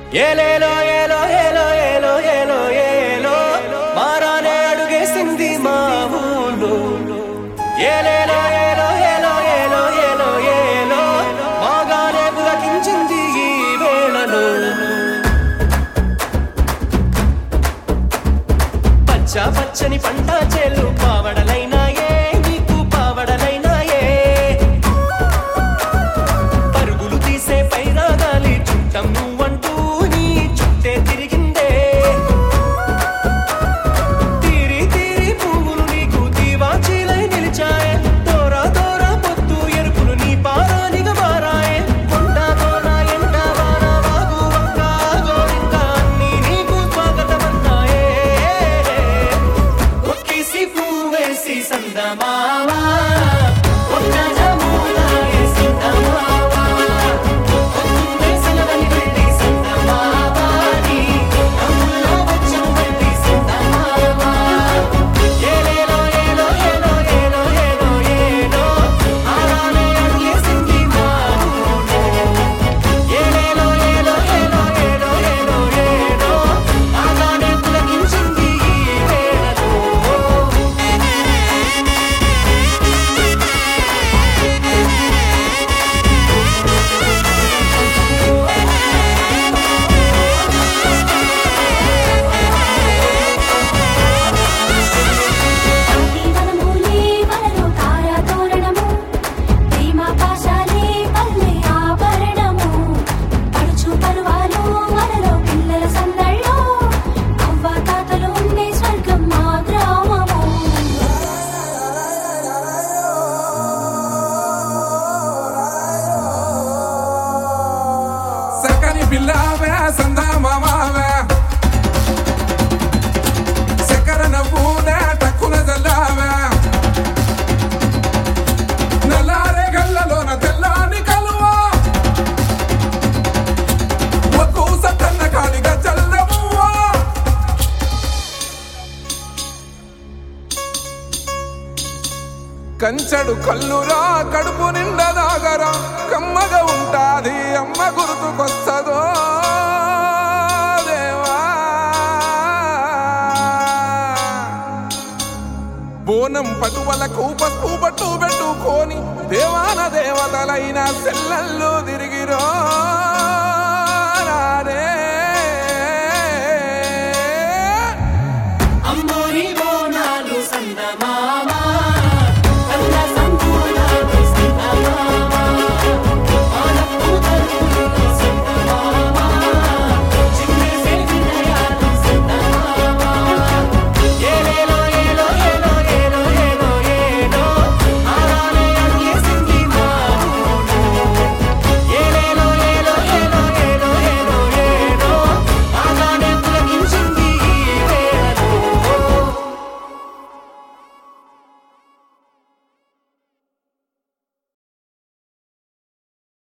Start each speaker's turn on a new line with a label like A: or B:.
A: ఏలేలో ఏలో ఏలో ఏలో ఏలో ఏలో మారానే అడుగేసింది మా ఊళ్ళో ఏలేలో ఏలో ఏలో ఏలో ఏలో ఏలో మాగానే పులకించింది ఈ వేళలో పచ్చ పచ్చని పంట చేలు పావడలైనాయే నీకు పావడలైనాయే పరుగులు తీసే పైరాగాలి చుట్టం నువ్వంటూ నీ చుట్టే తిరిగిందే తీరి తీరి పువ్వులు నీకు దీవాచీలై నిలిచాయే దోరా దోరా పొద్దు ఎరుపులు నీ పారానిగా మారాయే కొండ దోర ఎండ వాన వాగు వంక గోరింక అన్నీ నీకు స్వాగతమన్నాయే ఒక్కేసి పువ్వేసి సందమావా ఒక్క జమున సందమావా ఒత్తునే సెలవని వెళ్ళి సందమావా నీ అమ్ములో వచ్చం వెళ్ళి సందమావా ఏలేలో ఏలో ఏలో ఏలో ఏలో ఏలో ఆరానే అడిగేసింది మా ఊళ్ళో ఏలేలో ఏలో ఏలో ఏలో ఏలో ఏలో ఆగానే పులకించింది ఈ వేళలో
B: ఆదివనములే వలలో తారాతోరణము ప్రేమ పాశాలే పల్లె ఆభరణము పడుచు పరువాలు వలలో పిల్లల సందళ్ళో అవ్వ తాతలు ఉండే స్వర్గం మా గ్రామము
C: సక్కని పిల్లవే సందా మామావే చక్కెర నవ్వునే టక్కున జల్లావే నల్లారే గల్లలోన తెల్లాని కలువా ఒక్కూ సత్తన్న కాడిగా చల్లవువా కంచడు కల్లురా కడుపు నిండా దాగరా కమ్మగా ఉంటాది అమ్మ గుర్తుకొస్తదో దేవా బోనం పటువలకు పసుపు పట్టు పెట్టుకొని దేవాన దేవతలైన సెల్లల్లో తిరిగిరో